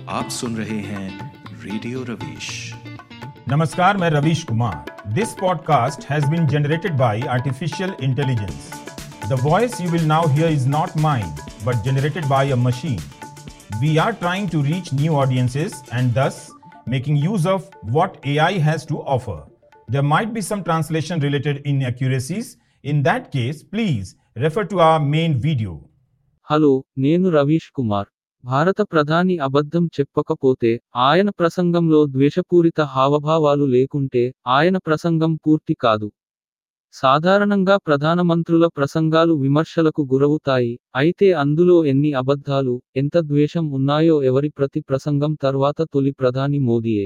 आप सुन रहे हैं रेडियो रवीश नमस्कार मैं Ravish Kumar this podcast has been generated by artificial intelligence the voice you will now hear is not mine but generated by a machine we are trying to reach new audiences and thus making use of what AI has to offer. There might be some translation related inaccuracies. In that case, please refer to our main video. Hello నేను రవీష్ కుమార్ భారత ప్రధాని అబద్ధం చెప్పకపోతే ఆయన ప్రసంగంలో ద్వేషపూరిత హావభావాలు లేకుంటే ఆయన ప్రసంగం పూర్తి కాదు సాధారణంగా ప్రధానమంత్రుల ప్రసంగాలు విమర్శలకు గురవుతాయి అయితే అందులో ఎన్ని అబద్ధాలు ఎంత ద్వేషం ఉన్నాయో ఎవరి ప్రతి ప్రసంగం తర్వాత తొలి ప్రధాని మోదీయే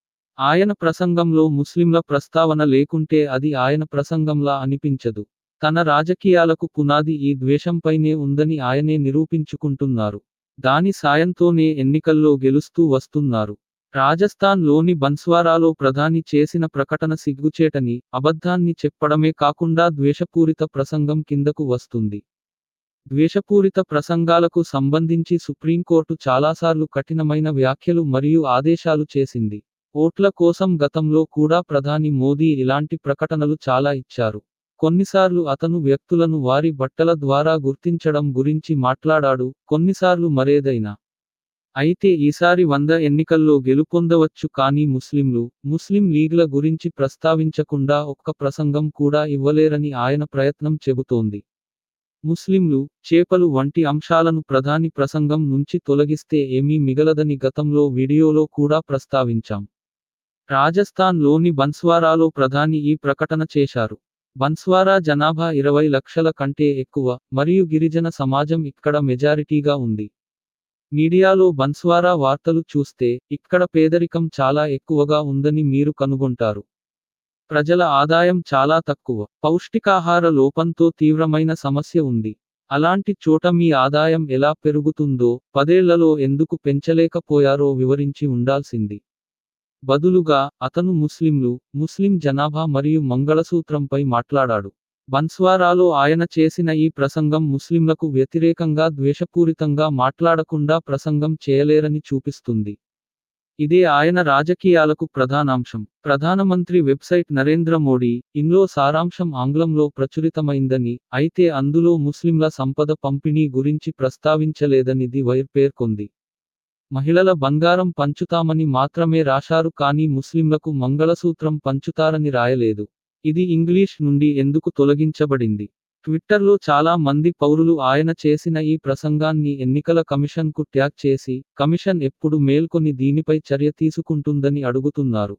ఆయన ప్రసంగంలో ముస్లింల ప్రస్తావన లేకుంటే అది ఆయన ప్రసంగంలా అనిపించదు తన రాజకీయాలకు పునాది ఈ ద్వేషంపైనే ఉందని ఆయనే నిరూపించుకుంటున్నారు దాని సాయంతోనే ఎన్నికల్లో గెలుస్తూ వస్తున్నారు రాజస్థాన్ లోని బన్స్వారాలో ప్రధాని చేసిన ప్రకటన సిగ్గుచేటని అబద్ధాన్ని చెప్పడమే కాకుండా ద్వేషపూరిత ప్రసంగం కిందకు వస్తుంది ద్వేషపూరిత ప్రసంగాలకు సంబంధించి సుప్రీంకోర్టు చాలాసార్లు కఠినమైన వ్యాఖ్యలు మరియు ఆదేశాలు చేసింది ఓట్ల కోసం గతంలో కూడా ప్రధాని మోదీ ఇలాంటి ప్రకటనలు చాలా ఇచ్చారు కొన్నిసార్లు అతను వ్యక్తులను వారి బట్టల ద్వారా గుర్తించడం గురించి మాట్లాడాడు కొన్నిసార్లు మరేదైనా అయితే ఈసారి వంద ఎన్నికల్లో గెలుపొందవచ్చు కానీ ముస్లింలు ముస్లిం లీగ్ల గురించి ప్రస్తావించకుండా ఒక్క ప్రసంగం కూడా ఇవ్వలేరని ఆయన ప్రయత్నం చెబుతోంది ముస్లింలు చేపలు వంటి అంశాలను ప్రధాని ప్రసంగం నుంచి తొలగిస్తే ఏమీ మిగలదని గతంలో వీడియోలో కూడా ప్రస్తావించాం రాజస్థాన్ లోని బన్స్వారాలో ప్రధాని ఈ ప్రకటన చేశారు బన్స్వారా జనాభా ఇరవై లక్షల కంటే ఎక్కువ మరియు గిరిజన సమాజం ఇక్కడ మెజారిటీగా ఉంది మీడియాలో బన్స్వారా వార్తలు చూస్తే ఇక్కడ పేదరికం చాలా ఎక్కువగా ఉందని మీరు కనుగొంటారు ప్రజల ఆదాయం చాలా తక్కువ పౌష్టికాహార లోపంతో తీవ్రమైన సమస్య ఉంది అలాంటి చోట మీ ఆదాయం ఎలా పెరుగుతుందో పదేళ్లలో ఎందుకు పెంచలేకపోయారో వివరించి ఉండాల్సింది బదులుగా అతను ముస్లింలు ముస్లిం జనాభా మరియు మంగళసూత్రంపై మాట్లాడాడు బన్స్వారాలో ఆయన చేసిన ఈ ప్రసంగం ముస్లింలకు వ్యతిరేకంగా ద్వేషపూరితంగా మాట్లాడకుండా ప్రసంగం చేయలేరని చూపిస్తుంది ఇదే ఆయన రాజకీయాలకు ప్రధానాంశం ప్రధానమంత్రి వెబ్సైట్ నరేంద్ర మోడీ ఇంలో సారాంశం ఆంగ్లంలో ప్రచురితమైందని అయితే అందులో ముస్లింల సంపద పంపిణీ గురించి ప్రస్తావించలేదని ది వైర్ పేర్కొంది మహిళల బంగారం పంచుతామని మాత్రమే రాశారు కానీ ముస్లింలకు మంగళసూత్రం పంచుతారని రాయలేదు ఇది ఇంగ్లీష్ నుండి ఎందుకు తొలగించబడింది ట్విట్టర్లో చాలా మంది పౌరులు ఆయన చేసిన ఈ ప్రసంగాన్ని ఎన్నికల కమిషన్కు ట్యాగ్ చేసి కమిషన్ ఎప్పుడు మేల్కొని దీనిపై చర్య తీసుకుంటుందని అడుగుతున్నారు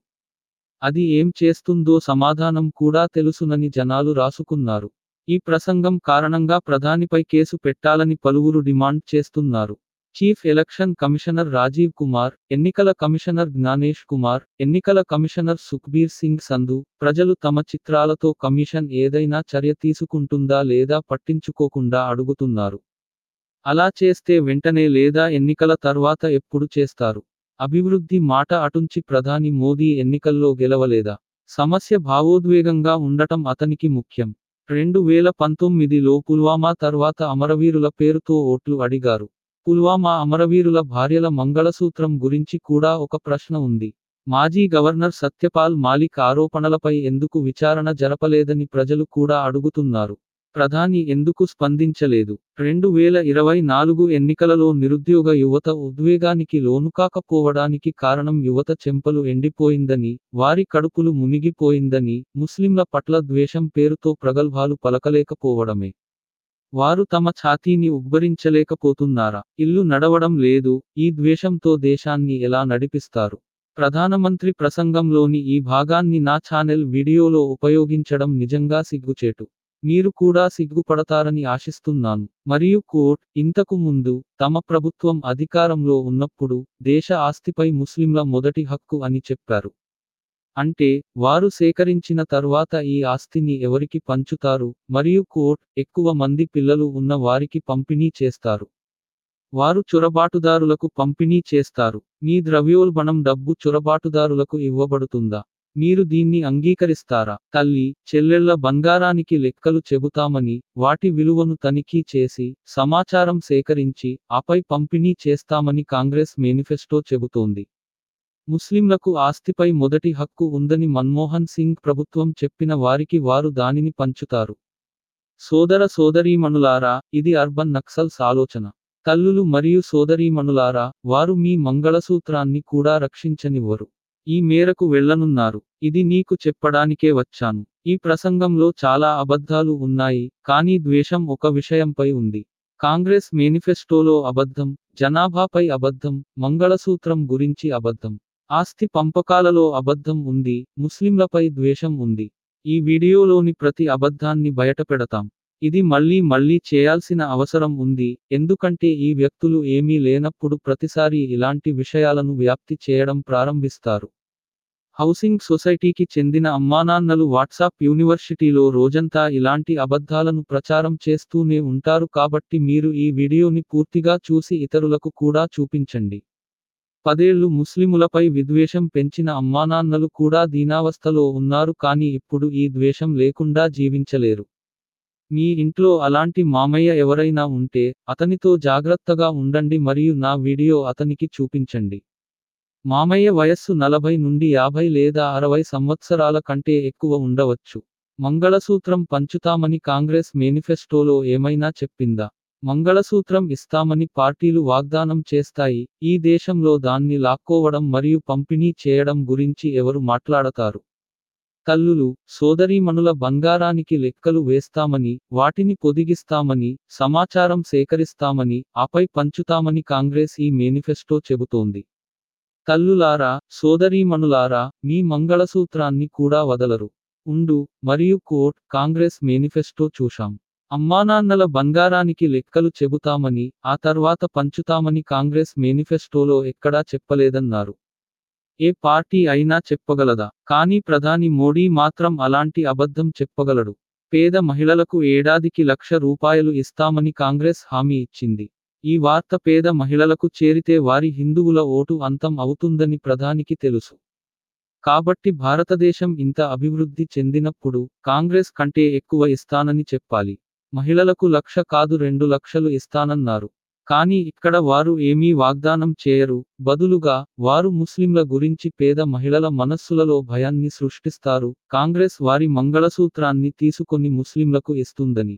అది ఏం చేస్తుందో సమాధానం కూడా తెలుసునని జనాలు రాసుకున్నారు ఈ ప్రసంగం కారణంగా ప్రధానిపై కేసు పెట్టాలని పలువురు డిమాండ్ చేస్తున్నారు chief election commissioner Rajiv Kumar ఎన్నికల కమిషనర్ జ్ఞానేష్ కుమార్ ఎన్నికల కమిషనర్ సుఖ్బీర్ సింగ్ సంధు ప్రజలు తమ చిత్రాలతో కమిషన్ ఏదైనా చర్య తీసుకుంటుందా లేదా పట్టించుకోకుండా అడుగుతున్నారు అలా చేస్తే వెంటనే లేదా ఎన్నికల తర్వాత ఎప్పుడు చేస్తారు అభివృద్ధి మాట అటుంచి ప్రధాని మోదీ ఎన్నికల్లో గెలవలేదా సమస్య భావోద్వేగంగా ఉండటం అతనికి ముఖ్యం రెండు వేల పంతొమ్మిదిలో పుల్వామా తర్వాత అమరవీరుల పేరుతో ఓట్లు అడిగారు పుల్వామా అమరవీరుల భార్యల మంగళసూత్రం గురించి కూడా ఒక ప్రశ్న ఉంది మాజీ గవర్నర్ సత్యపాల్ మాలిక్ ఆరోపణలపై ఎందుకు విచారణ జరపలేదని ప్రజలు కూడా అడుగుతున్నారు ప్రధాని ఎందుకు స్పందించలేదు రెండు వేల ఇరవై నాలుగు ఎన్నికలలో నిరుద్యోగ యువత ఉద్వేగానికి లోనుకాకపోవడానికి కారణం యువత చెంపలు ఎండిపోయిందని వారి కడుపులు మునిగిపోయిందని ముస్లింల పట్ల ద్వేషం పేరుతో ప్రగల్భాలు పలకలేకపోవడమే వారు తమ ఛాతీని ఉబ్బరించలేకపోతున్నారా ఇల్లు నడవడం లేదు ఈ ద్వేషంతో దేశాన్ని ఎలా నడిపిస్తారు ప్రధానమంత్రి ప్రసంగంలోని ఈ భాగాన్ని నా ఛానల్ వీడియోలో ఉపయోగించడం నిజంగా సిగ్గుచేటు మీరు కూడా సిగ్గుపడతారని ఆశిస్తున్నాను మరియు కోర్ట్ ఇంతకు ముందు తమ ప్రభుత్వం అధికారంలో ఉన్నప్పుడు దేశ ఆస్తిపై ముస్లింల మొదటి హక్కు అని చెప్పారు అంటే వారు సేకరించిన తర్వాత ఈ ఆస్తిని ఎవరికి పంచుతారు మరియు కోర్ట్ ఎక్కువ మంది పిల్లలు ఉన్న వారికి పంపిణీ చేస్తారు వారు చొరబాటుదారులకు పంపిణీ చేస్తారు మీ ద్రవ్యోల్బణం డబ్బు చొరబాటుదారులకు ఇవ్వబడుతుందా మీరు దీన్ని అంగీకరిస్తారా తల్లి చెల్లెళ్ల బంగారానికి లెక్కలు చెబుతామని వాటి విలువను తనిఖీ చేసి సమాచారం సేకరించి ఆపై పంపిణీ చేస్తామని కాంగ్రెస్ మేనిఫెస్టో చెబుతోంది ముస్లింలకు ఆస్తిపై మొదటి హక్కు ఉందని మన్మోహన్ సింగ్ ప్రభుత్వం చెప్పిన వారికి వారు దానిని పంచుతారు సోదర సోదరీమణులారా ఇది అర్బన్ నక్సల్స్ ఆలోచన తల్లులు మరియు సోదరీమణులారా వారు మీ మంగళసూత్రాన్ని కూడా రక్షించనివ్వరు ఈ మేరకు వెళ్ళనున్నారు ఇది నీకు చెప్పడానికే వచ్చాను ఈ ప్రసంగంలో చాలా అబద్ధాలు ఉన్నాయి కానీ ద్వేషం ఒక విషయంపై ఉంది కాంగ్రెస్ మేనిఫెస్టోలో అబద్ధం జనాభాపై అబద్ధం మంగళసూత్రం గురించి అబద్ధం ఆస్తి పంపకాలలో అబద్ధం ఉంది ముస్లింలపై ద్వేషం ఉంది ఈ వీడియోలోని ప్రతి అబద్ధాన్ని బయటపెడతాం ఇది మళ్ళీ మళ్ళీ చేయాల్సిన అవసరం ఉంది ఎందుకంటే ఈ వ్యక్తులు ఏమీ లేనప్పుడు ప్రతిసారి ఇలాంటి విషయాలను వ్యాప్తి చేయడం ప్రారంభిస్తారు హౌసింగ్ సొసైటీకి చెందిన అమ్మానాన్నలు వాట్సాప్ యూనివర్సిటీలో రోజంతా ఇలాంటి అబద్ధాలను ప్రచారం చేస్తూనే ఉంటారు కాబట్టి మీరు ఈ వీడియోని పూర్తిగా చూసి ఇతరులకు కూడా చూపించండి పదేళ్లు ముస్లిములపై విద్వేషం పెంచిన అమ్మానాన్నలు కూడా దీనావస్థలో ఉన్నారు కానీ ఇప్పుడు ఈ ద్వేషం లేకుండా జీవించలేరు మీ ఇంట్లో అలాంటి మామయ్య ఎవరైనా ఉంటే అతనితో జాగ్రత్తగా ఉండండి మరియు నా వీడియో అతనికి చూపించండి మామయ్య వయస్సు నలభై నుండి యాభై లేదా అరవై సంవత్సరాల కంటే ఎక్కువ ఉండవచ్చు మంగళసూత్రం పంచుతామని కాంగ్రెస్ మేనిఫెస్టోలో ఏమైనా చెప్పిందా మంగళసూత్రం ఇస్తామని పార్టీలు వాగ్దానం చేస్తాయి ఈ దేశంలో దాన్ని లాక్కోవడం మరియు పంపిణీ చేయడం గురించి ఎవరు మాట్లాడతారు తల్లులు సోదరీమణుల బంగారానికి లెక్కలు వేస్తామని వాటిని పొదిగిస్తామని సమాచారం సేకరిస్తామని ఆపై పంచుతామని కాంగ్రెస్ ఈ మేనిఫెస్టో చెబుతోంది తల్లులారా సోదరీమణులారా మీ మంగళసూత్రాన్ని కూడా వదలరు ఉండు మరియు కోట్ కాంగ్రెస్ మేనిఫెస్టో చూశాం అమ్మానాన్నల బంగారానికి లెక్కలు చెబుతామని ఆ తర్వాత పంచుతామని కాంగ్రెస్ మేనిఫెస్టోలో ఎక్కడా చెప్పలేదన్నారు ఏ పార్టీ అయినా చెప్పగలదా కానీ ప్రధాని మోడీ మాత్రం అలాంటి అబద్ధం చెప్పగలడు పేద మహిళలకు ఏడాదికి లక్ష రూపాయలు ఇస్తామని కాంగ్రెస్ హామీ ఇచ్చింది ఈ వార్త పేద మహిళలకు చేరితే వారి హిందువుల ఓటు అంతం అవుతుందని ప్రధానికి తెలుసు కాబట్టి భారతదేశం ఇంత అభివృద్ధి చెందినప్పుడు కాంగ్రెస్ కంటే ఎక్కువ ఇస్తానని చెప్పాలి మహిళలకు లక్ష కాదు రెండు లక్షలు ఇస్తానన్నారు కానీ ఇక్కడ వారు ఏమీ వాగ్దానం చేయరు బదులుగా వారు ముస్లింల గురించి పేద మహిళల మనస్సులలో భయాన్ని సృష్టిస్తారు కాంగ్రెస్ వారి మంగళసూత్రాన్ని తీసుకొని ముస్లింలకు ఇస్తుందని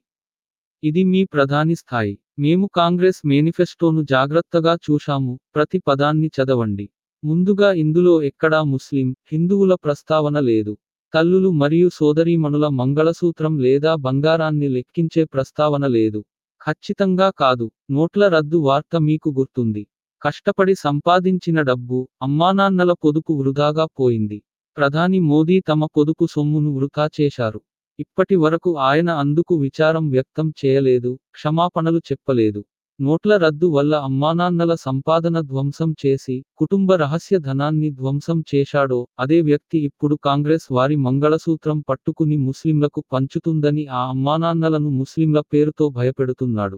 ఇది మీ ప్రధాని స్థాయి మేము కాంగ్రెస్ మేనిఫెస్టోను జాగ్రత్తగా చూశాము ప్రతి పదాన్ని చదవండి ముందుగా ఇందులో ఎక్కడా ముస్లిం హిందువుల ప్రస్తావన లేదు తల్లులు మరియు సోదరీమణుల మంగళసూత్రం లేదా బంగారాన్ని లెక్కించే ప్రస్తావన లేదు ఖచ్చితంగా కాదు నోట్ల రద్దు వార్త మీకు గుర్తుంది కష్టపడి సంపాదించిన డబ్బు అమ్మానాన్నల పొదుపు వృధాగా పోయింది ప్రధాని మోదీ తమ పొదుపు సొమ్మును వృధా చేశారు ఇప్పటి వరకు ఆయన అందుకు విచారం వ్యక్తం చేయలేదు క్షమాపణలు చెప్పలేదు నోట్ల రద్దు వల్ల అమ్మానాన్నల సంపాదన ధ్వంసం చేసి కుటుంబ రహస్య ధనాన్ని ధ్వంసం చేశాడో అదే వ్యక్తి ఇప్పుడు కాంగ్రెస్ వారి మంగళసూత్రం పట్టుకుని ముస్లింలకు పంచుతుందని ఆ అమ్మానాన్నలను ముస్లింల పేరుతో భయపెడుతున్నాడు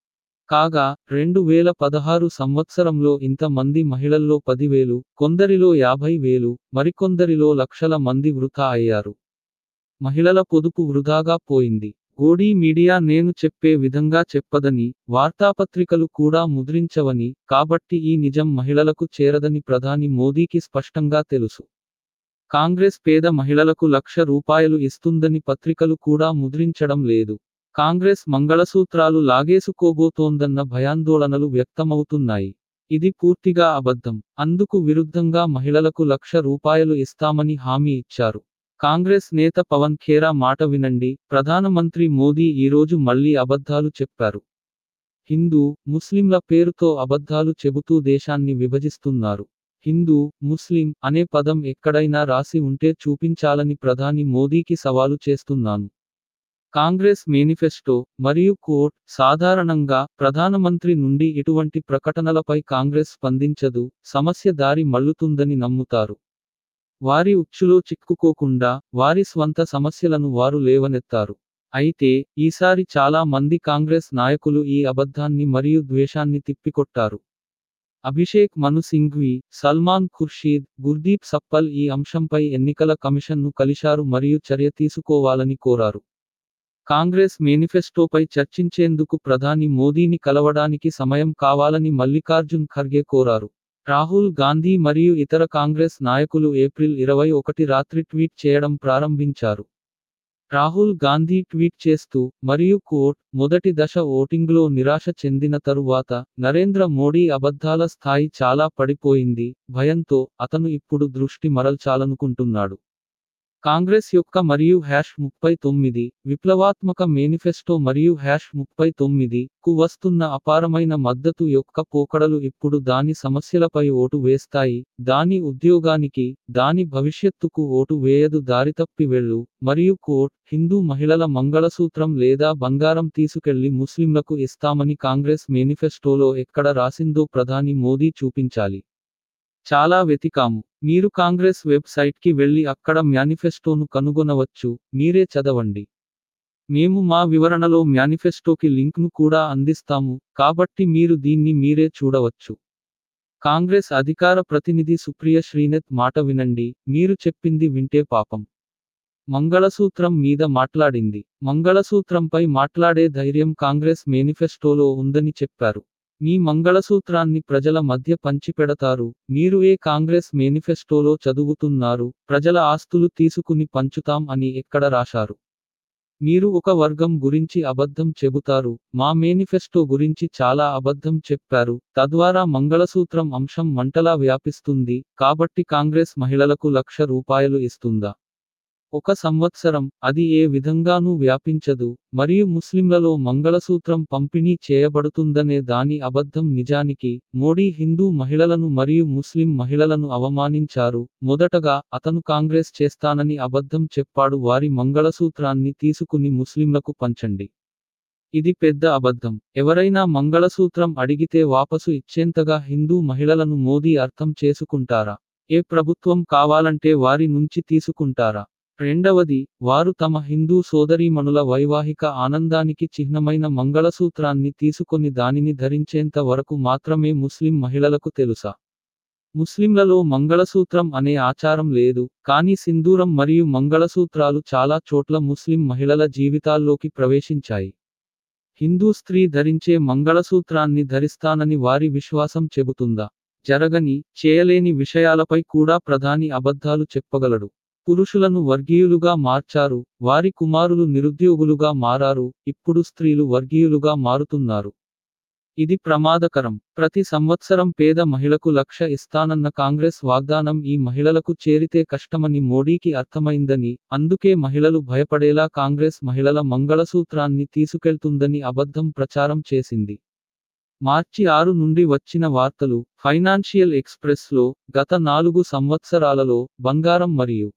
కాగా రెండు వేల పదహారు సంవత్సరంలో ఇంత మంది మహిళల్లో పదివేలు కొందరిలో యాభై వేలు మరికొందరిలో లక్షల మంది వృథా అయ్యారు మహిళల పొదుపు వృధాగా పోయింది గోడీ మీడియా నేను చెప్పే విధంగా చెప్పదని వార్తాపత్రికలు కూడా ముద్రించవని కాబట్టి ఈ నిజం మహిళలకు చేరదని ప్రధాని మోదీకి స్పష్టంగా తెలుసు కాంగ్రెస్ పేద మహిళలకు లక్ష రూపాయలు ఇస్తుందని పత్రికలు కూడా ముద్రించడం లేదు కాంగ్రెస్ మంగళసూత్రాలు లాగేసుకోబోతోందన్న భయాందోళనలు వ్యక్తమవుతున్నాయి ఇది పూర్తిగా అబద్ధం అందుకు విరుద్ధంగా మహిళలకు లక్ష రూపాయలు ఇస్తామని హామీ ఇచ్చారు కాంగ్రెస్ నేత పవన్ ఖేరా మాట వినండి ప్రధానమంత్రి మోదీ ఈరోజు మళ్లీ అబద్ధాలు చెప్పారు హిందూ ముస్లింల పేరుతో అబద్ధాలు చెబుతూ దేశాన్ని విభజిస్తున్నారు హిందూ ముస్లిం అనే పదం ఎక్కడైనా రాసి ఉంటే చూపించాలని ప్రధాని మోదీకి సవాలు చేస్తున్నాను కాంగ్రెస్ మేనిఫెస్టో మరియు కోట్ సాధారణంగా ప్రధానమంత్రి నుండి ఇటువంటి ప్రకటనలపై కాంగ్రెస్ స్పందించదు సమస్య దారి మళ్లుతుందని నమ్ముతారు వారి ఉచ్చులో చిక్కుకోకుండా వారి స్వంత సమస్యలను వారు లేవనెత్తారు అయితే ఈసారి చాలా మంది కాంగ్రెస్ నాయకులు ఈ అబద్ధాన్ని మరియు ద్వేషాన్ని తిప్పికొట్టారు అభిషేక్ మను సింఘ్వి సల్మాన్ ఖుర్షీద్ గుర్దీప్ సప్పల్ ఈ అంశంపై ఎన్నికల కమిషన్ను కలిశారు మరియు చర్య తీసుకోవాలని కోరారు కాంగ్రెస్ మేనిఫెస్టోపై చర్చించేందుకు ప్రధాని మోదీని కలవడానికి సమయం కావాలని మల్లికార్జున్ ఖర్గే కోరారు రాహుల్ గాంధీ మరియు ఇతర కాంగ్రెస్ నాయకులు ఏప్రిల్ ఇరవై ఒకటి రాత్రి ట్వీట్ చేయడం ప్రారంభించారు రాహుల్ గాంధీ ట్వీట్ చేస్తూ మరియు కోట్ మొదటి దశ ఓటింగ్లో నిరాశ చెందిన తరువాత నరేంద్ర మోడీ అబద్ధాల స్థాయి చాలా పడిపోయింది భయంతో అతను ఇప్పుడు దృష్టి మరల్చాలనుకుంటున్నాడు కాంగ్రెస్ యొక్క మరియు హ్యాష్ ముప్పై తొమ్మిది విప్లవాత్మక మేనిఫెస్టో మరియు హ్యాష్ ముప్పై తొమ్మిది కు వస్తున్న అపారమైన మద్దతు యొక్క పోకడలు ఇప్పుడు దాని సమస్యలపై ఓటు వేస్తాయి దాని ఉద్యోగానికి దాని భవిష్యత్తుకు ఓటు వేయదు దారితప్పి వెళ్ళు మరియు కోట్ హిందూ మహిళల మంగళసూత్రం లేదా బంగారం తీసుకెళ్లి ముస్లింలకు ఇస్తామని కాంగ్రెస్ మేనిఫెస్టోలో ఎక్కడ రాసిందో ప్రధాని మోదీ చూపించాలి చాలా వెతికాము మీరు కాంగ్రెస్ వెబ్సైట్కి వెళ్ళి అక్కడ మేనిఫెస్టోను కనుగొనవచ్చు మీరే చదవండి మేము మా వివరణలో మేనిఫెస్టోకి లింక్ను కూడా అందిస్తాము కాబట్టి మీరు దీన్ని మీరే చూడవచ్చు కాంగ్రెస్ అధికార ప్రతినిధి సుప్రియ శ్రీనత్ మాట వినండి మీరు చెప్పింది వింటే పాపం మంగళసూత్రం మీద మాట్లాడింది మంగళసూత్రంపై మాట్లాడే ధైర్యం కాంగ్రెస్ మేనిఫెస్టోలో ఉందని చెప్పారు మీ మంగళసూత్రాన్ని ప్రజల మధ్య పంచిపెడతారు మీరు ఏ కాంగ్రెస్ మేనిఫెస్టోలో చదువుతున్నారు ప్రజల ఆస్తులు తీసుకుని పంచుతాం అని ఎక్కడ రాశారు మీరు ఒక వర్గం గురించి అబద్ధం చెబుతారు మా మేనిఫెస్టో గురించి చాలా అబద్ధం చెప్పారు తద్వారా మంగళసూత్రం అంశం మంటలా వ్యాపిస్తుంది కాబట్టి కాంగ్రెస్ మహిళలకు లక్ష రూపాయలు ఇస్తుందా ఒక సంవత్సరం అది ఏ విధంగానూ వ్యాపించదు మరియు ముస్లింలలో మంగళసూత్రం పంపిణీ చేయబడుతుందనే దాని అబద్ధం నిజానికి మోడీ హిందూ మహిళలను మరియు ముస్లిం మహిళలను అవమానించారు మొదటగా అతను కాంగ్రెస్ చేస్తానని అబద్ధం చెప్పాడు వారి మంగళసూత్రాన్ని తీసుకుని ముస్లింలకు పంచండి ఇది పెద్ద అబద్ధం ఎవరైనా మంగళసూత్రం అడిగితే వాపసు ఇచ్చేంతగా హిందూ మహిళలను మోదీ అర్థం చేసుకుంటారా ఏ ప్రభుత్వం కావాలంటే వారి నుంచి తీసుకుంటారా రెండవది వారు తమ హిందూ సోదరీమణుల వైవాహిక ఆనందానికి చిహ్నమైన మంగళసూత్రాన్ని తీసుకొని దానిని ధరించేంత వరకు మాత్రమే ముస్లిం మహిళలకు తెలుసా ముస్లింలలో మంగళసూత్రం అనే ఆచారం లేదు కానీ సింధూరం మరియు మంగళసూత్రాలు చాలా చోట్ల ముస్లిం మహిళల జీవితాల్లోకి ప్రవేశించాయి హిందూ స్త్రీ ధరించే మంగళసూత్రాన్ని ధరిస్తానని వారి విశ్వాసం చెబుతుందా జరగని చేయలేని విషయాలపై కూడా ప్రధాని అబద్ధాలు చెప్పగలడు పురుషులను వర్గీయులుగా మార్చారు వారి కుమారులు నిరుద్యోగులుగా మారారు ఇప్పుడు స్త్రీలు వర్గీయులుగా మారుతున్నారు ఇది ప్రమాదకరం ప్రతి సంవత్సరం పేద మహిళకు లక్ష ఇస్తానన్న కాంగ్రెస్ వాగ్దానం ఈ మహిళలకు చేరితే కష్టమని మోడీకి అర్థమైందని అందుకే మహిళలు భయపడేలా కాంగ్రెస్ మహిళల మంగళసూత్రాన్ని తీసుకెళ్తుందని అబద్ధం ప్రచారం చేసింది మార్చి ఆరు నుండి వచ్చిన వార్తలు ఫైనాన్షియల్ ఎక్స్ప్రెస్లో గత నాలుగు సంవత్సరాలలో బంగారం మరియు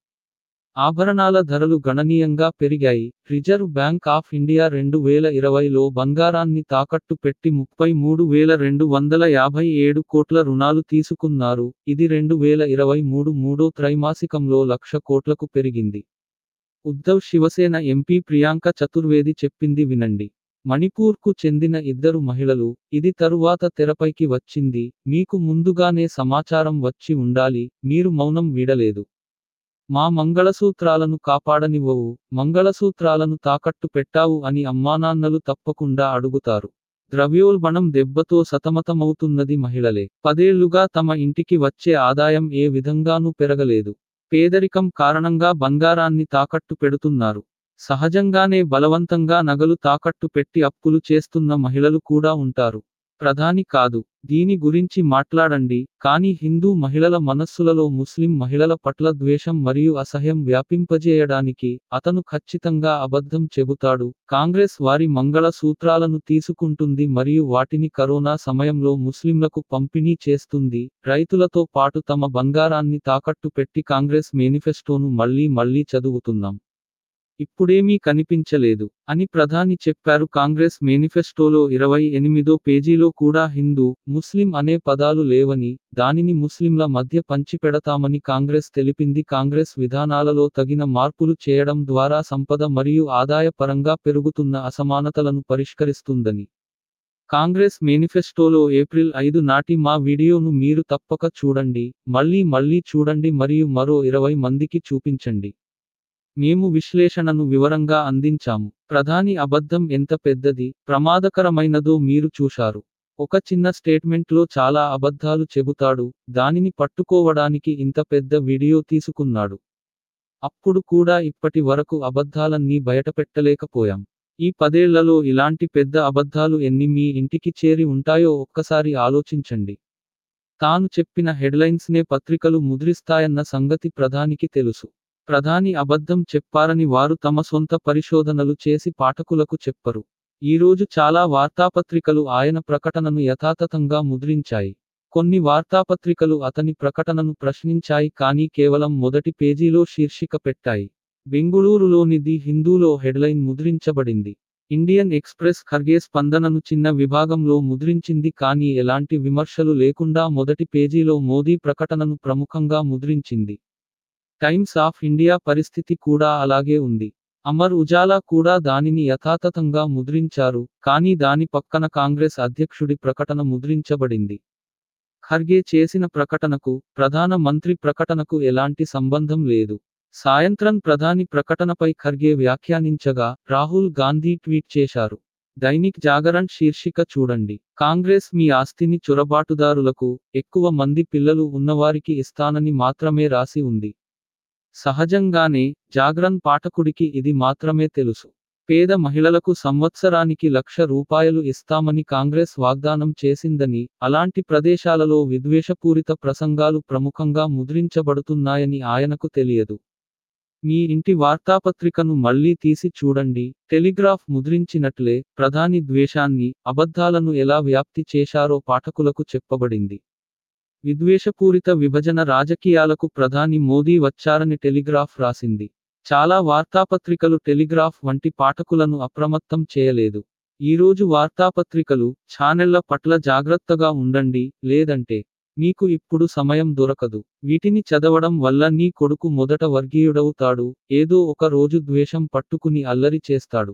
ఆభరణాల ధరలు గణనీయంగా పెరిగాయి రిజర్వ్ బ్యాంక్ ఆఫ్ ఇండియా రెండు వేల ఇరవైలో బంగారాన్ని తాకట్టు పెట్టి ముప్పై మూడు వేల రెండు వందల యాభై ఏడు కోట్ల రుణాలు తీసుకున్నారు ఇది రెండు వేల ఇరవై మూడు మూడో త్రైమాసికంలో లక్ష కోట్లకు పెరిగింది ఉద్ధవ్ శివసేన ఎంపీ ప్రియాంక చతుర్వేది చెప్పింది వినండి మణిపూర్కు చెందిన ఇద్దరు మహిళలు ఇది తరువాత తెరపైకి వచ్చింది మీకు ముందుగానే సమాచారం వచ్చి ఉండాలి మీరు మౌనం వీడలేదు మా మంగళసూత్రాలను కాపాడనివ్వవు మంగళసూత్రాలను తాకట్టు పెట్టావు అని అమ్మానాన్నలు తప్పకుండా అడుగుతారు ద్రవ్యోల్బణం దెబ్బతో సతమతమవుతున్నది మహిళలే పదేళ్లుగా తమ ఇంటికి వచ్చే ఆదాయం ఏ విధంగానూ పెరగలేదు పేదరికం కారణంగా బంగారాన్ని తాకట్టు పెడుతున్నారు సహజంగానే బలవంతంగా నగలు తాకట్టు పెట్టి అప్పులు చేస్తున్న మహిళలు కూడా ఉంటారు ప్రధాని కాదు దీని గురించి మాట్లాడండి కానీ హిందూ మహిళల మనస్సులలో ముస్లిం మహిళల పట్ల ద్వేషం మరియు అసహ్యం వ్యాపింపజేయడానికి అతను ఖచ్చితంగా అబద్ధం చెబుతాడు కాంగ్రెస్ వారి మంగళ సూత్రాలను తీసుకుంటుంది మరియు వాటిని కరోనా సమయంలో ముస్లింలకు పంపిణీ చేస్తుంది రైతులతో పాటు తమ బంగారాన్ని తాకట్టు పెట్టి కాంగ్రెస్ మేనిఫెస్టోను మళ్లీ మళ్లీ చదువుతున్నాం ఇప్పుడేమీ కనిపించలేదు అని ప్రధాని చెప్పారు కాంగ్రెస్ మేనిఫెస్టోలో ఇరవై ఎనిమిదో పేజీలో కూడా హిందూ ముస్లిం అనే పదాలు లేవని దానిని ముస్లింల మధ్య పంచిపెడతామని కాంగ్రెస్ తెలిపింది కాంగ్రెస్ విధానాలలో తగిన మార్పులు చేయడం ద్వారా సంపద మరియు ఆదాయ పరంగా పెరుగుతున్న అసమానతలను పరిష్కరిస్తుందని కాంగ్రెస్ మేనిఫెస్టోలో ఏప్రిల్ ఐదు నాటి మా వీడియోను మీరు తప్పక చూడండి మళ్ళీ మళ్ళీ చూడండి మరియు మరో ఇరవై మందికి చూపించండి మేము విశ్లేషణను వివరంగా అందించాము ప్రధాని అబద్ధం ఎంత పెద్దది ప్రమాదకరమైనదో మీరు చూశారు ఒక చిన్న స్టేట్మెంట్లో చాలా అబద్ధాలు చెబుతాడు దానిని పట్టుకోవడానికి ఇంత పెద్ద వీడియో తీసుకున్నాడు అప్పుడు కూడా ఇప్పటి వరకు అబద్ధాలన్నీ బయటపెట్టలేకపోయాం ఈ పదేళ్లలో ఇలాంటి పెద్ద అబద్ధాలు ఎన్ని మీ ఇంటికి చేరి ఉంటాయో ఒక్కసారి ఆలోచించండి తాను చెప్పిన హెడ్లైన్స్నే పత్రికలు ముద్రిస్తాయన్న సంగతి ప్రధానికి తెలుసు ప్రధాని అబద్ధం చెప్పారని వారు తమ సొంత పరిశోధనలు చేసి పాఠకులకు చెప్పరు ఈరోజు చాలా వార్తాపత్రికలు ఆయన ప్రకటనను యథాతథంగా ముద్రించాయి కొన్ని వార్తాపత్రికలు అతని ప్రకటనను ప్రశ్నించాయి కానీ కేవలం మొదటి పేజీలో శీర్షిక పెట్టాయి బెంగుళూరులోని ది హిందూలో హెడ్లైన్ ముద్రించబడింది ఇండియన్ ఎక్స్ప్రెస్ ఖర్గే స్పందనను చిన్న విభాగంలో ముద్రించింది కానీ ఎలాంటి విమర్శలు లేకుండా మొదటి పేజీలో మోదీ ప్రకటనను ప్రముఖంగా ముద్రించింది టైమ్స్ ఆఫ్ ఇండియా పరిస్థితి కూడా అలాగే ఉంది అమర్ ఉజాలా కూడా దానిని యథాతథంగా ముద్రించారు కానీ దాని పక్కన కాంగ్రెస్ అధ్యక్షుడి ప్రకటన ముద్రించబడింది ఖర్గే చేసిన ప్రకటనకు ప్రధాన మంత్రి ప్రకటనకు ఎలాంటి సంబంధం లేదు సాయంత్రం ప్రధాని ప్రకటనపై ఖర్గే వ్యాఖ్యానించగా రాహుల్ గాంధీ ట్వీట్ చేశారు దైనిక్ జాగరణ్ శీర్షిక చూడండి కాంగ్రెస్ మీ ఆస్తిని చొరబాటుదారులకు ఎక్కువ మంది పిల్లలు ఉన్నవారికి ఇస్తానని మాత్రమే రాసి ఉంది సహజంగానే జాగ్రన్ పాఠకుడికి ఇది మాత్రమే తెలుసు పేద మహిళలకు సంవత్సరానికి లక్ష రూపాయలు ఇస్తామని కాంగ్రెస్ వాగ్దానం చేసిందని అలాంటి ప్రదేశాలలో విద్వేషపూరిత ప్రసంగాలు ప్రముఖంగా ముద్రించబడుతున్నాయని ఆయనకు తెలియదు మీ ఇంటి వార్తాపత్రికను మళ్లీ తీసి చూడండి టెలిగ్రాఫ్ ముద్రించినట్లే ప్రధాని ద్వేషాన్ని అబద్ధాలను ఎలా వ్యాప్తి చేశారో పాఠకులకు చెప్పబడింది విద్వేషపూరిత విభజన రాజకీయాలకు ప్రధాని మోదీ వచ్చారని టెలిగ్రాఫ్ రాసింది చాలా వార్తాపత్రికలు టెలిగ్రాఫ్ వంటి పాఠకులను అప్రమత్తం చేయలేదు ఈరోజు వార్తాపత్రికలు ఛానళ్ల పట్ల జాగ్రత్తగా ఉండండి లేదంటే మీకు ఇప్పుడు సమయం దొరకదు వీటిని చదవడం వల్ల నీ కొడుకు మొదట వర్గీయుడవుతాడు ఏదో ఒక రోజు ద్వేషం పట్టుకుని అల్లరి చేస్తాడు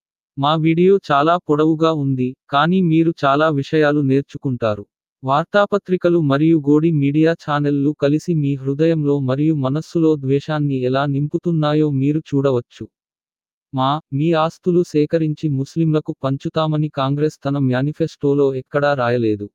మా వీడియో చాలా పొడవుగా ఉంది కానీ మీరు చాలా విషయాలు నేర్చుకుంటారు వార్తాపత్రికలు మరియు గోడి మీడియా ఛానళ్లు కలిసి మీ హృదయంలో మరియు మనస్సులో ద్వేషాన్ని ఎలా నింపుతున్నాయో మీరు చూడవచ్చు మా మీ ఆస్తులు సేకరించి ముస్లింలకు పంచుతామని కాంగ్రెస్ తన మేనిఫెస్టోలో ఎక్కడా రాయలేదు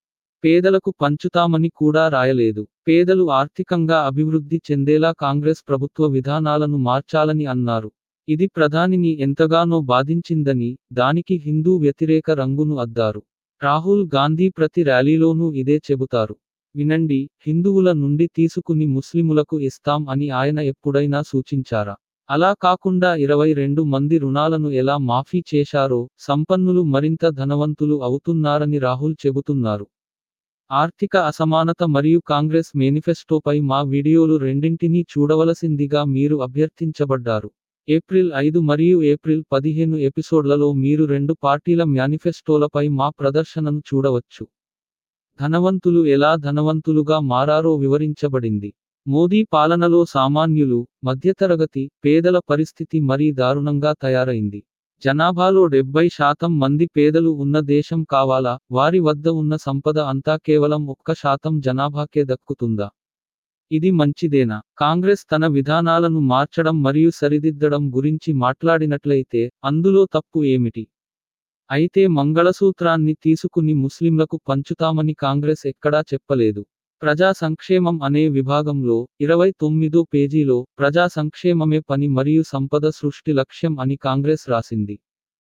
పేదలకు పంచుతామని కూడా రాయలేదు పేదలు ఆర్థికంగా అభివృద్ధి చెందేలా కాంగ్రెస్ ప్రభుత్వ విధానాలను మార్చాలని అన్నారు ఇది ప్రధానిని ఎంతగానో బాధించిందని దానికి హిందూ వ్యతిరేక రంగును అద్దారు రాహుల్ గాంధీ ప్రతి ర్యాలీలోనూ ఇదే చెబుతారు వినండి హిందువుల నుండి తీసుకుని ముస్లిములకు ఇస్తాం అని ఆయన ఎప్పుడైనా సూచించారా అలా కాకుండా ఇరవై రెండు మంది రుణాలను ఎలా మాఫీ చేశారో సంపన్నులు మరింత ధనవంతులు అవుతున్నారని రాహుల్ చెబుతున్నారు ఆర్థిక అసమానత మరియు కాంగ్రెస్ మేనిఫెస్టోపై మా వీడియోలు రెండింటినీ చూడవలసిందిగా మీరు అభ్యర్థించబడ్డారు ఏప్రిల్ ఐదు మరియు ఏప్రిల్ పదిహేను ఎపిసోడ్లలో మీరు రెండు పార్టీల మేనిఫెస్టోలపై మా ప్రదర్శనను చూడవచ్చు ధనవంతులు ఎలా ధనవంతులుగా మారారో వివరించబడింది మోదీ పాలనలో సామాన్యులు మధ్యతరగతి పేదల పరిస్థితి మరీ దారుణంగా తయారైంది జనాభాలో డెబ్బై శాతం మంది పేదలు ఉన్న దేశం కావాలా వారి వద్ద ఉన్న సంపద అంతా కేవలం ఒక్క శాతం జనాభాకే దక్కుతుందా ఇది మంచిదేనా కాంగ్రెస్ తన విధానాలను మార్చడం మరియు సరిదిద్దడం గురించి మాట్లాడినట్లయితే అందులో తప్పు ఏమిటి అయితే మంగళసూత్రాన్ని తీసుకుని ముస్లింలకు పంచుతామని కాంగ్రెస్ ఎక్కడా చెప్పలేదు ప్రజా సంక్షేమం అనే విభాగంలో ఇరవై తొమ్మిదో పేజీలో ప్రజా సంక్షేమమే పని మరియు సంపద సృష్టి లక్ష్యం అని కాంగ్రెస్ రాసింది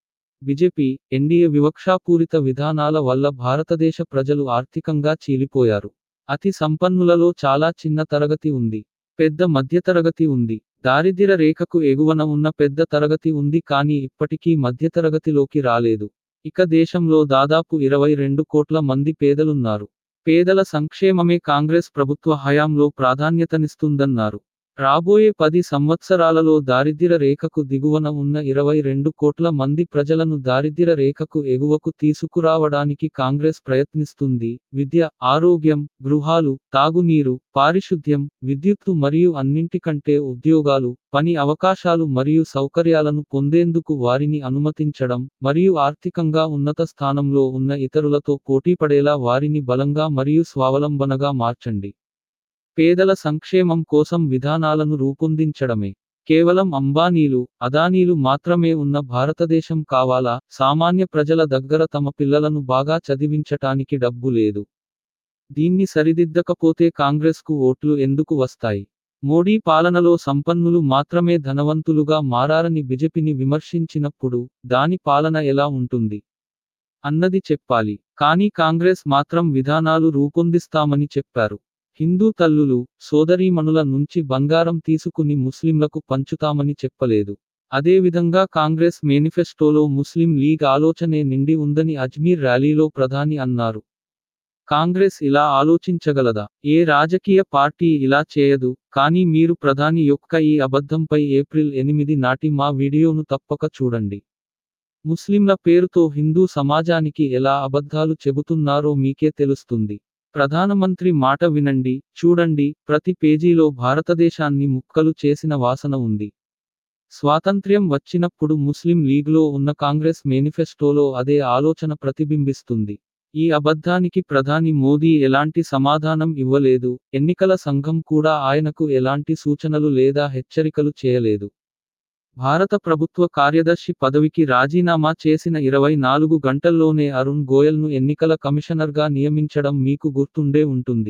బీజేపీ ఎన్డీఏ వివక్షాపూరిత విధానాల వల్ల భారతదేశ ప్రజలు ఆర్థికంగా చీలిపోయారు అతి సంపన్నులలో చాలా చిన్న తరగతి ఉంది పెద్ద మధ్యతరగతి ఉంది దారిద్ర్య రేఖకు ఎగువన ఉన్న పెద్ద తరగతి ఉంది కానీ ఇప్పటికీ మధ్యతరగతిలోకి రాలేదు ఇక దేశంలో దాదాపు ఇరవై రెండు కోట్ల మంది పేదలున్నారు పేదల సంక్షేమమే కాంగ్రెస్ ప్రభుత్వ హయాంలో ప్రాధాన్యతనిస్తుందన్నారు రాబోయే పది సంవత్సరాలలో దారిద్ర్య రేఖకు దిగువన ఉన్న ఇరవై రెండు కోట్ల మంది ప్రజలను దారిద్ర్య రేఖకు ఎగువకు తీసుకురావడానికి కాంగ్రెస్ ప్రయత్నిస్తుంది విద్య ఆరోగ్యం గృహాలు తాగునీరు పారిశుద్ధ్యం విద్యుత్తు మరియు అన్నింటికంటే ఉద్యోగాలు పని అవకాశాలు మరియు సౌకర్యాలను పొందేందుకు వారిని అనుమతించడం మరియు ఆర్థికంగా ఉన్నత స్థానంలో ఉన్న ఇతరులతో పోటీపడేలా వారిని బలంగా మరియు స్వావలంబనగా మార్చండి పేదల సంక్షేమం కోసం విధానాలను రూపొందించడమే కేవలం అంబానీలు అదానీలు మాత్రమే ఉన్న భారతదేశం కావాలా సామాన్య ప్రజల దగ్గర తమ పిల్లలను బాగా చదివించటానికి డబ్బు లేదు దీన్ని సరిదిద్దకపోతే కాంగ్రెస్కు ఓట్లు ఎందుకు వస్తాయి మోడీ పాలనలో సంపన్నులు మాత్రమే ధనవంతులుగా మారారని బిజెపిని విమర్శించినప్పుడు దాని పాలన ఎలా ఉంటుంది అన్నది చెప్పాలి కానీ కాంగ్రెస్ మాత్రం విధానాలు రూపొందిస్తామని చెప్పారు హిందూ తల్లులు సోదరీమణుల నుంచి బంగారం తీసుకుని ముస్లింలకు పంచుతామని చెప్పలేదు అదేవిధంగా కాంగ్రెస్ మేనిఫెస్టోలో ముస్లిం లీగ్ ఆలోచనే నిండి ఉందని అజ్మీర్ ర్యాలీలో ప్రధాని అన్నారు కాంగ్రెస్ ఇలా ఆలోచించగలదా ఏ రాజకీయ పార్టీ ఇలా చేయదు కానీ మీరు ప్రధాని యొక్క ఈ అబద్ధంపై ఏప్రిల్ ఎనిమిది నాటి మా వీడియోను తప్పక చూడండి ముస్లింల పేరుతో హిందూ సమాజానికి ఎలా అబద్ధాలు చెబుతున్నారో మీకే తెలుస్తుంది ప్రధానమంత్రి మాట వినండి చూడండి ప్రతి పేజీలో భారతదేశాన్ని ముక్కలు చేసిన వాసన ఉంది స్వాతంత్ర్యం వచ్చినప్పుడు ముస్లిం లీగ్లో ఉన్న కాంగ్రెస్ మేనిఫెస్టోలో అదే ఆలోచన ప్రతిబింబిస్తుంది ఈ అబద్ధానికి ప్రధాని మోదీ ఎలాంటి సమాధానం ఇవ్వలేదు ఎన్నికల సంఘం కూడా ఆయనకు ఎలాంటి సూచనలు లేదా హెచ్చరికలు చేయలేదు భారత ప్రభుత్వ కార్యదర్శి పదవికి రాజీనామా చేసిన ఇరవై నాలుగు గంటల్లోనే అరుణ్ గోయల్ను ఎన్నికల కమిషనర్గా నియమించడం మీకు గుర్తుండే ఉంటుంది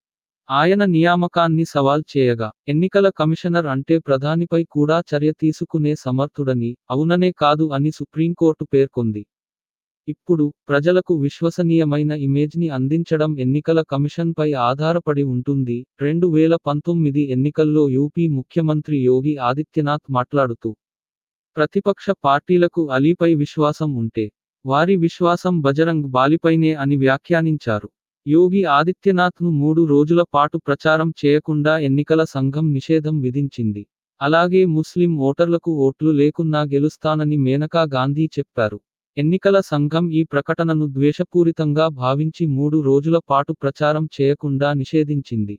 ఆయన నియామకాన్ని సవాల్ చేయగా ఎన్నికల కమిషనర్ అంటే ప్రధానిపై కూడా చర్య తీసుకునే సమర్థుడని అవుననే కాదు అని సుప్రీంకోర్టు పేర్కొంది ఇప్పుడు ప్రజలకు విశ్వసనీయమైన ఇమేజ్ని అందించడం ఎన్నికల కమిషన్పై ఆధారపడి ఉంటుంది రెండు వేల పంతొమ్మిది ఎన్నికల్లో యూపీ ముఖ్యమంత్రి యోగి ఆదిత్యనాథ్ మాట్లాడుతూ ప్రతిపక్ష పార్టీలకు అలీపై విశ్వాసం ఉంటే వారి విశ్వాసం బజరంగ్ బాలిపైనే అని వ్యాఖ్యానించారు యోగి ఆదిత్యనాథ్ను మూడు రోజుల పాటు ప్రచారం చేయకుండా ఎన్నికల సంఘం నిషేధం విధించింది అలాగే ముస్లిం ఓటర్లకు ఓట్లు లేకున్నా గెలుస్తానని మేనకా గాంధీ చెప్పారు ఎన్నికల సంఘం ఈ ప్రకటనను ద్వేషపూరితంగా భావించి మూడు రోజుల పాటు ప్రచారం చేయకుండా నిషేధించింది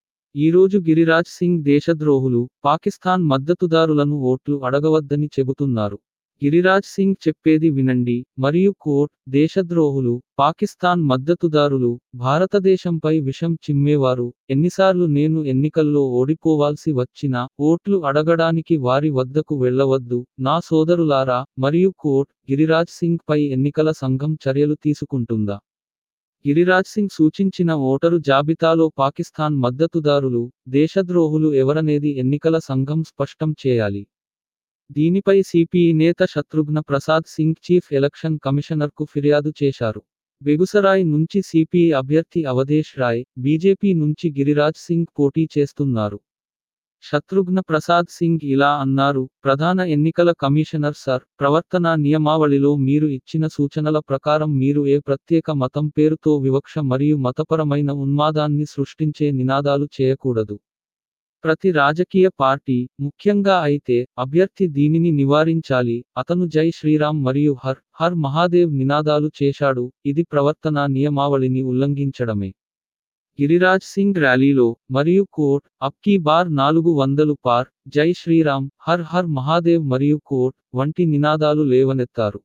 ఈరోజు గిరిరాజ్ సింగ్ దేశద్రోహులు పాకిస్తాన్ మద్దతుదారులను ఓట్లు అడగవద్దని చెబుతున్నారు గిరిరాజ్ సింగ్ చెప్పేది వినండి మరియు కోట్ దేశద్రోహులు పాకిస్తాన్ మద్దతుదారులు భారతదేశంపై విషం చిమ్మేవారు ఎన్నిసార్లు నేను ఎన్నికల్లో ఓడిపోవాల్సి వచ్చినా ఓట్లు అడగడానికి వారి వద్దకు వెళ్ళవద్దు నా సోదరులారా మరియు కోట్ గిరిరాజ్ సింగ్ పై ఎన్నికల సంఘం చర్యలు తీసుకుంటుందా గిరిరాజ్ సింగ్ సూచించిన ఓటరు జాబితాలో పాకిస్తాన్ మద్దతుదారులు దేశద్రోహులు ఎవరనేది ఎన్నికల సంఘం స్పష్టం చేయాలి దీనిపై సిపిఈ నేత శత్రుఘ్న ప్రసాద్ సింగ్ చీఫ్ ఎలక్షన్ కమిషనర్కు ఫిర్యాదు చేశారు బెగుసరాయ్ నుంచి సిపిఐ అభ్యర్థి అవధేష్ రాయ్ బీజేపీ నుంచి గిరిరాజ్ సింగ్ పోటీ చేస్తున్నారు శత్రుఘ్న ప్రసాద్ సింగ్ ఇలా అన్నారు ప్రధాన ఎన్నికల కమిషనర్ సార్ ప్రవర్తనా నియమావళిలో మీరు ఇచ్చిన సూచనల ప్రకారం మీరు ఏ ప్రత్యేక మతం పేరుతో వివక్ష మరియు మతపరమైన ఉన్మాదాన్ని సృష్టించే నినాదాలు చేయకూడదు ప్రతి రాజకీయ పార్టీ ముఖ్యంగా అయితే అభ్యర్థి దీనిని నివారించాలి అతను జై శ్రీరామ్ మరియు హర్ హర్ మహాదేవ్ నినాదాలు చేశాడు ఇది ప్రవర్తనా నియమావళిని ఉల్లంఘించడమే గిరిరాజ్ సింగ్ ర్యాలీలో మరియు కోట్ అప్కీ బార్ నాలుగు వందలు పార్ జై శ్రీరామ్ హర్ హర్ మహాదేవ్ మరియు కోట్ వంటి నినాదాలు లేవనెత్తారు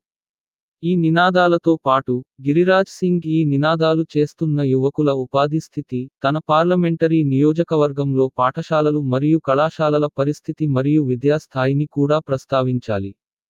ఈ నినాదాలతో పాటు గిరిరాజ్ సింగ్ ఈ నినాదాలు చేస్తున్న యువకుల ఉపాధి స్థితి తన పార్లమెంటరీ నియోజకవర్గంలో పాఠశాలలు మరియు కళాశాలల పరిస్థితి మరియు విద్యా స్థాయిని కూడా ప్రస్తావించాలి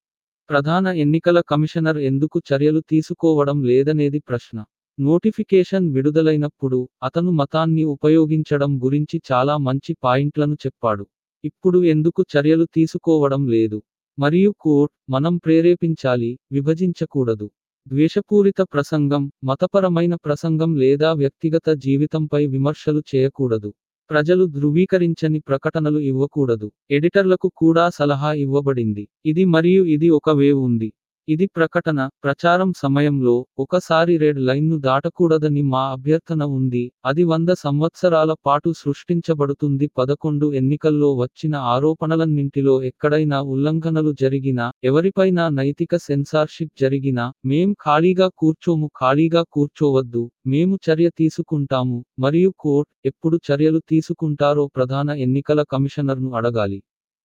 ప్రధాన ఎన్నికల కమిషనర్ ఎందుకు చర్యలు తీసుకోవడం లేదనేది ప్రశ్న నోటిఫికేషన్ విడుదలైనప్పుడు అతను మతాన్ని ఉపయోగించడం గురించి చాలా మంచి పాయింట్లను చెప్పాడు ఇప్పుడు ఎందుకు చర్యలు తీసుకోవడం లేదు మరియు కోట్ మనం ప్రేరేపించాలి విభజించకూడదు ద్వేషపూరిత ప్రసంగం మతపరమైన ప్రసంగం లేదా వ్యక్తిగత జీవితంపై విమర్శలు చేయకూడదు ప్రజలు ధృవీకరించని ప్రకటనలు ఇవ్వకూడదు ఎడిటర్లకు కూడా సలహా ఇవ్వబడింది ఇది మరియు ఇది ఒక వేవ్ ఉంది ఇది ప్రకటన ప్రచారం సమయంలో ఒకసారి రెడ్ లైన్ను దాటకూడదని మా అభ్యర్థన ఉంది అది వంద సంవత్సరాల పాటు సృష్టించబడుతుంది పదకొండు ఎన్నికల్లో వచ్చిన ఆరోపణలన్నింటిలో ఎక్కడైనా ఉల్లంఘనలు జరిగినా ఎవరిపైనా నైతిక సెన్సార్షిప్ జరిగినా మేం ఖాళీగా కూర్చోము ఖాళీగా కూర్చోవద్దు మేము చర్య తీసుకుంటాము మరియు కోర్ట్ ఎప్పుడు చర్యలు తీసుకుంటారో ప్రధాన ఎన్నికల కమిషనర్ను అడగాలి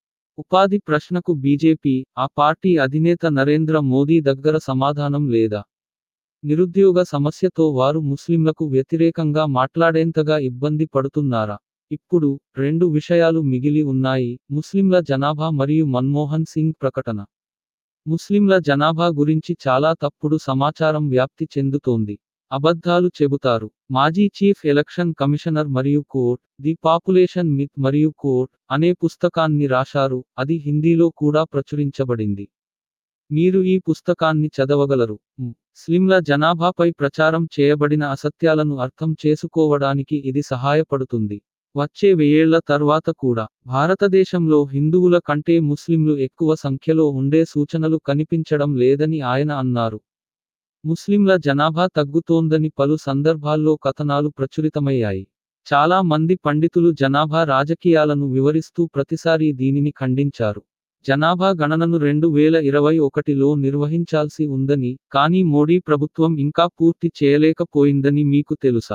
ఉపాధి ప్రశ్నకు బీజేపీ ఆ పార్టీ అధినేత నరేంద్ర మోదీ దగ్గర సమాధానం లేదా నిరుద్యోగ సమస్యతో వారు ముస్లింలకు వ్యతిరేకంగా మాట్లాడేంతగా ఇబ్బంది పడుతున్నారా ఇప్పుడు రెండు విషయాలు మిగిలి ఉన్నాయి ముస్లింల జనాభా మరియు మన్మోహన్ సింగ్ ప్రకటన ముస్లింల జనాభా గురించి చాలా తప్పుడు సమాచారం వ్యాప్తి చెందుతోంది అబద్ధాలు చెబుతారు మాజీ చీఫ్ ఎలక్షన్ కమిషనర్ మరియు కోర్ట్ ది పాపులేషన్ మిత్ మరియు కోర్ట్ అనే పుస్తకాన్ని రాశారు అది హిందీలో కూడా ప్రచురించబడింది మీరు ఈ పుస్తకాన్ని చదవగలరు ముస్లింల జనాభాపై ప్రచారం చేయబడిన అసత్యాలను అర్థం చేసుకోవడానికి ఇది సహాయపడుతుంది వచ్చే వెయ్యేళ్ల తర్వాత కూడా భారతదేశంలో హిందువుల కంటే ముస్లింలు ఎక్కువ సంఖ్యలో ఉండే సూచనలు కనిపించడం లేదని ఆయన అన్నారు ముస్లింల జనాభా తగ్గుతోందని పలు సందర్భాల్లో కథనాలు ప్రచురితమయ్యాయి చాలా మంది పండితులు జనాభా రాజకీయాలను వివరిస్తూ ప్రతిసారి దీనిని ఖండించారు జనాభా గణనను రెండు వేల ఇరవై ఒకటిలో నిర్వహించాల్సి ఉందని కానీ మోడీ ప్రభుత్వం ఇంకా పూర్తి చేయలేకపోయిందని మీకు తెలుసా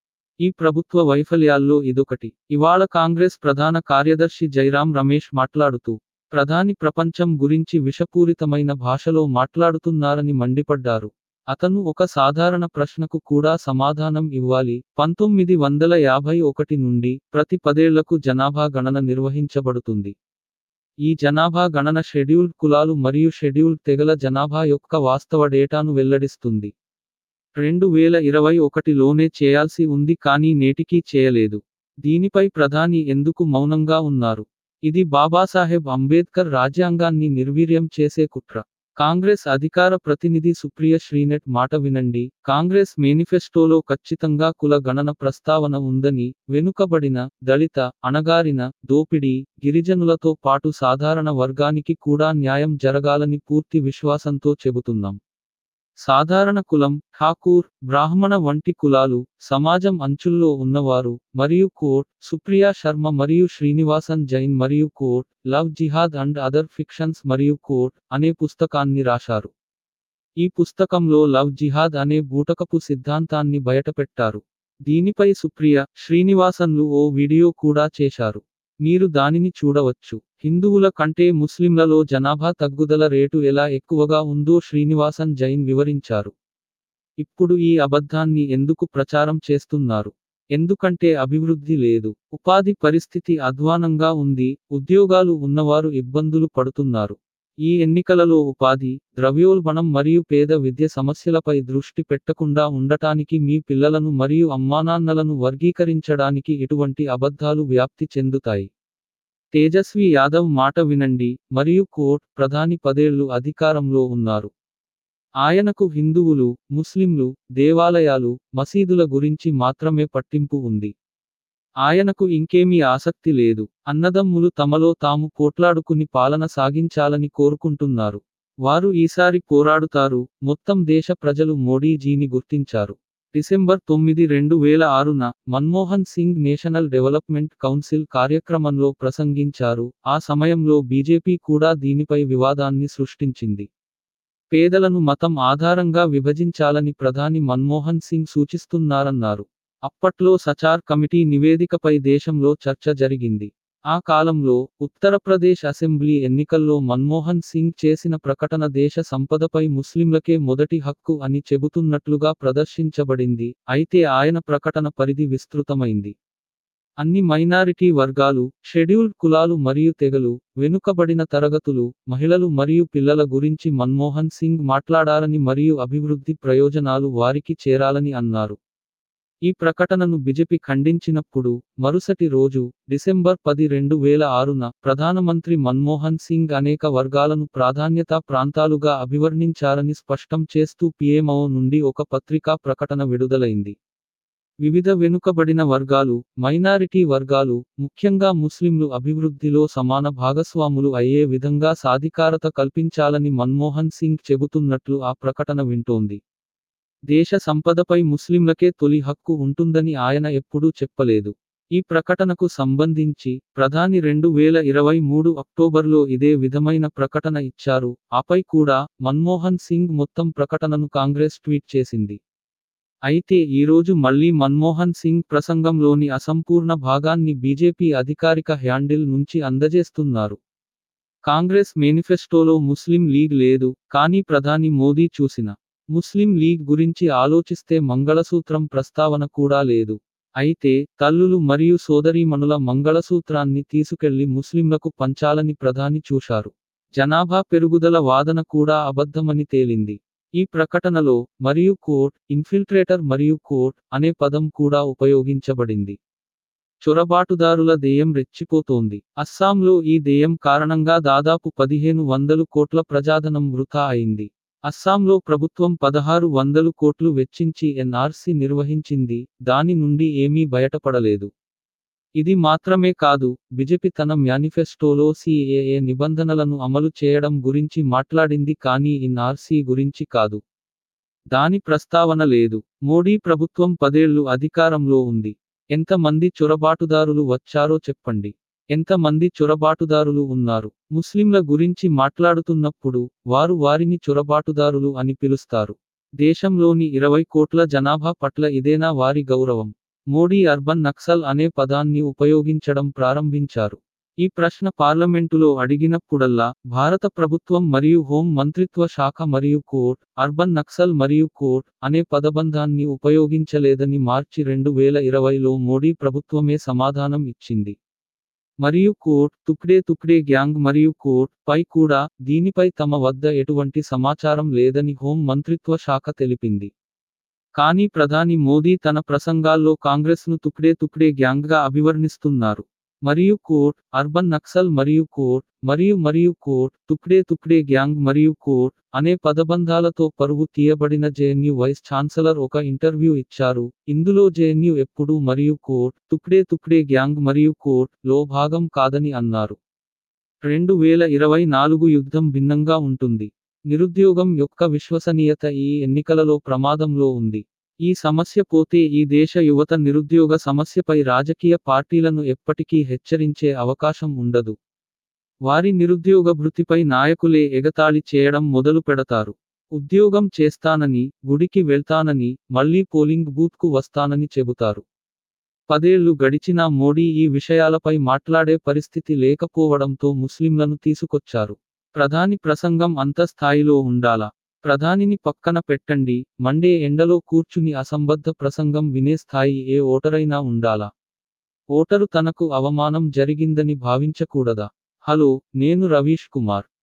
ఈ ప్రభుత్వ వైఫల్యాల్లో ఇదొకటి ఇవాళ కాంగ్రెస్ ప్రధాన కార్యదర్శి జైరాం రమేష్ మాట్లాడుతూ ప్రధాని ప్రపంచం గురించి విషపూరితమైన భాషలో మాట్లాడుతున్నారని మండిపడ్డారు అతను ఒక సాధారణ ప్రశ్నకు కూడా సమాధానం ఇవ్వాలి పంతొమ్మిది వందల యాభై ఒకటి నుండి ప్రతి పదేళ్లకు జనాభా గణన నిర్వహించబడుతుంది ఈ జనాభా గణన షెడ్యూల్డ్ కులాలు మరియు షెడ్యూల్డ్ తెగల జనాభా యొక్క వాస్తవ డేటాను వెల్లడిస్తుంది రెండు వేల ఇరవై ఒకటిలోనే చేయాల్సి ఉంది కానీ నేటికీ చేయలేదు దీనిపై ప్రధాని ఎందుకు మౌనంగా ఉన్నారు ఇది బాబాసాహెబ్ అంబేద్కర్ రాజ్యాంగాన్ని నిర్వీర్యం చేసే కుట్ర కాంగ్రెస్ అధికార ప్రతినిధి సుప్రియ శ్రీనెట్ మాట వినండి కాంగ్రెస్ మేనిఫెస్టోలో ఖచ్చితంగా కుల గణన ప్రస్తావన ఉందని వెనుకబడిన దళిత అణగారిన దోపిడీ గిరిజనులతో పాటు సాధారణ వర్గానికి కూడా న్యాయం జరగాలని పూర్తి విశ్వాసంతో చెబుతున్నాం సాధారణ కులం ఠాకూర్ బ్రాహ్మణ వంటి కులాలు సమాజం అంచుల్లో ఉన్నవారు మరియు కోర్ట్ సుప్రియా శర్మ మరియు శ్రీనివాసన్ జైన్ మరియు quote love jihad and other fictions మరియు కోర్ట్ అనే పుస్తకాన్ని రాశారు ఈ పుస్తకంలో లవ్ జిహాద్ అనే బూటకపు సిద్ధాంతాన్ని బయటపెట్టారు దీనిపై సుప్రియ శ్రీనివాసన్లు ఓ వీడియో కూడా చేశారు మీరు దానిని చూడవచ్చు హిందువుల కంటే ముస్లింలలో జనాభా తగ్గుదల రేటు ఎలా ఎక్కువగా ఉందో శ్రీనివాసన్ జైన్ వివరించారు ఇప్పుడు ఈ అబద్ధాన్ని ఎందుకు ప్రచారం చేస్తున్నారు ఎందుకంటే అభివృద్ధి లేదు ఉపాధి పరిస్థితి అధ్వానంగా ఉంది ఉద్యోగాలు ఉన్నవారు ఇబ్బందులు పడుతున్నారు ఈ ఎన్నికలలో ఉపాధి ద్రవ్యోల్బణం మరియు పేద విద్య సమస్యలపై దృష్టి పెట్టకుండా ఉండటానికి మీ పిల్లలను మరియు అమ్మానాన్నలను వర్గీకరించడానికి ఎటువంటి అబద్ధాలు వ్యాప్తి చెందుతాయి తేజస్వి యాదవ్ మాట వినండి మరియు కోర్ట్ ప్రధాని పదేళ్లు అధికారంలో ఉన్నారు ఆయనకు హిందువులు ముస్లింలు దేవాలయాలు మసీదుల గురించి మాత్రమే పట్టింపు ఉంది ఆయనకు ఇంకేమీ ఆసక్తి లేదు అన్నదమ్ములు తమలో తాము పోట్లాడుకుని పాలన సాగించాలని కోరుకుంటున్నారు వారు ఈసారి పోరాడుతారు మొత్తం దేశ ప్రజలు మోడీజీని గుర్తించారు డిసెంబర్ తొమ్మిది రెండు వేల ఆరున Manmohan Singh national development council కార్యక్రమంలో ప్రసంగించారు ఆ సమయంలో బీజేపీ కూడా దీనిపై వివాదాన్ని సృష్టించింది పేదలను మతం ఆధారంగా విభజించాలని ప్రధాని మన్మోహన్ సింగ్ సూచిస్తున్నారన్నారు అప్పట్లో సచార్ కమిటీ నివేదికపై దేశంలో చర్చ జరిగింది ఆ కాలంలో ఉత్తరప్రదేశ్ అసెంబ్లీ ఎన్నికల్లో మన్మోహన్ సింగ్ చేసిన ప్రకటన దేశ సంపదపై ముస్లింలకే మొదటి హక్కు అని చెబుతున్నట్లుగా ప్రదర్శించబడింది అయితే ఆయన ప్రకటన పరిధి విస్తృతమైంది అన్ని మైనారిటీ వర్గాలు షెడ్యూల్డ్ కులాలు మరియు తెగలు వెనుకబడిన తరగతులు మహిళలు మరియు పిల్లల గురించి మన్మోహన్ సింగ్ మాట్లాడారని మరియు అభివృద్ధి ప్రయోజనాలు వారికి చేరాలని అన్నారు ఈ ప్రకటనను బిజెపి ఖండించినప్పుడు మరుసటి రోజు డిసెంబర్ పది రెండు వేల ఆరున ప్రధానమంత్రి మన్మోహన్ సింగ్ అనేక వర్గాలను ప్రాధాన్యతా ప్రాంతాలుగా అభివర్ణించారని స్పష్టం చేస్తూ పిఎంఓ నుండి ఒక పత్రికా ప్రకటన విడుదలైంది వివిధ వెనుకబడిన వర్గాలు మైనారిటీ వర్గాలు ముఖ్యంగా ముస్లింలు అభివృద్ధిలో సమాన భాగస్వాములు అయ్యే విధంగా సాధికారత కల్పించాలని మన్మోహన్ సింగ్ చెబుతున్నట్లు ఆ ప్రకటన వింటోంది దేశ సంపదపై ముస్లింలకే తొలి హక్కు ఉంటుందని ఆయన ఎప్పుడూ చెప్పలేదు ఈ ప్రకటనకు సంబంధించి ప్రధాని రెండు వేల ఇరవై మూడు అక్టోబర్లో ఇదే విధమైన ప్రకటన ఇచ్చారు ఆపై కూడా మన్మోహన్ సింగ్ మొత్తం ప్రకటనను కాంగ్రెస్ ట్వీట్ చేసింది అయితే ఈరోజు మళ్లీ మన్మోహన్ సింగ్ ప్రసంగంలోని అసంపూర్ణ భాగాన్ని బీజేపీ అధికారిక హ్యాండిల్ నుంచి అందజేస్తున్నారు కాంగ్రెస్ మేనిఫెస్టోలో ముస్లిం లీగ్ లేదు కానీ ప్రధాని మోదీ చూసిన ముస్లిం లీగ్ గురించి ఆలోచిస్తే మంగళసూత్రం ప్రస్తావన కూడా లేదు అయితే తల్లులు మరియు సోదరీమణుల మంగళసూత్రాన్ని తీసుకెళ్లి ముస్లింలకు పంచాలని ప్రధాని చూశారు జనాభా పెరుగుదల వాదన కూడా అబద్ధమని తేలింది ఈ ప్రకటనలో మరియు కోట్ ఇన్ఫిల్ట్రేటర్ మరియు కోట్ అనే పదం కూడా ఉపయోగించబడింది చొరబాటుదారుల దేయం రెచ్చిపోతోంది అస్సాంలో ఈ దేయం కారణంగా దాదాపు పదిహేను వందలు కోట్ల ప్రజాధనం వృథా అయింది అస్సాంలో ప్రభుత్వం పదహారు వందలు కోట్లు వెచ్చించి ఎన్ఆర్సి నిర్వహించింది దాని నుండి ఏమీ బయటపడలేదు ఇది మాత్రమే కాదు బిజెపి తన మేనిఫెస్టోలో సిఏఏ నిబంధనలను అమలు చేయడం గురించి మాట్లాడింది కానీ ఎన్ఆర్సి గురించి కాదు దాని ప్రస్తావన లేదు మోడీ ప్రభుత్వం పదేళ్లు అధికారంలో ఉంది ఎంత మంది చొరబాటుదారులు వచ్చారో చెప్పండి ఎంత మంది చొరబాటుదారులు ఉన్నారు ముస్లింల గురించి మాట్లాడుతున్నప్పుడు వారు వారిని చొరబాటుదారులు అని పిలుస్తారు దేశంలోని ఇరవై కోట్ల జనాభా పట్ల ఇదేనా వారి గౌరవం మోడీ అర్బన్ నక్సల్ అనే పదాన్ని ఉపయోగించడం ప్రారంభించారు ఈ ప్రశ్న పార్లమెంటులో అడిగినప్పుడల్లా భారత ప్రభుత్వం మరియు హోం మంత్రిత్వ శాఖ మరియు కోర్ట్ అర్బన్ నక్సల్ మరియు కోర్ట్ అనే పదబంధాన్ని ఉపయోగించలేదని మార్చి రెండు వేల ఇరవైలో మోడీ ప్రభుత్వమే సమాధానం ఇచ్చింది మరియు కోర్ట్ తుక్డే తుక్డే గ్యాంగ్ మరియు కోర్ట్ పై కూడా దీనిపై తమ వద్ద ఎటువంటి సమాచారం లేదని హోం మంత్రిత్వ శాఖ తెలిపింది కానీ ప్రధాని మోదీ తన ప్రసంగాల్లో కాంగ్రెస్ను తుక్డే తుక్డే గ్యాంగ్గా అభివర్ణిస్తున్నారు మరియు కోర్ట్ అర్బన్ నక్సల్ మరియు కోర్ట్ మరియు మరియు కోర్ట్ తుక్డే తుక్డే గ్యాంగ్ మరియు కోర్ట్ అనే పదబంధాలతో పరువు తీయబడిన జేఎన్యు వైస్ ఛాన్సలర్ ఒక ఇంటర్వ్యూ ఇచ్చారు ఇందులో జేఎన్యు ఎప్పుడు మరియు కోర్ట్ తుక్డే తుక్డే గ్యాంగ్ మరియు కోర్ట్ లో భాగం కాదని అన్నారు రెండు వేల ఇరవై నాలుగు యుద్ధం భిన్నంగా ఉంటుంది నిరుద్యోగం యొక్క విశ్వసనీయత ఈ ఎన్నికలలో ప్రమాదంలో ఉంది ఈ సమస్య పోతే ఈ దేశ యువత నిరుద్యోగ సమస్యపై రాజకీయ పార్టీలను ఎప్పటికీ హెచ్చరించే అవకాశం ఉండదు వారి నిరుద్యోగ భృతిపై నాయకులే ఎగతాళి చేయడం మొదలు పెడతారు ఉద్యోగం చేస్తానని గుడికి వెళ్తానని మళ్లీ పోలింగ్ బూత్కు వస్తానని చెబుతారు పదేళ్లు గడిచినా మోడీ ఈ విషయాలపై మాట్లాడే పరిస్థితి లేకపోవడంతో ముస్లింలను తీసుకొచ్చారు ప్రధాని ప్రసంగం అంత స్థాయిలో ఉండాలా ప్రధానిని పక్కన పెట్టండి మండే ఎండలో కూర్చుని అసంబద్ధ ప్రసంగం వినే స్థాయి ఏ ఓటరైనా ఉండాలా ఓటరు తనకు అవమానం జరిగిందని భావించకూడదా హలో నేను రవీష్ కుమార్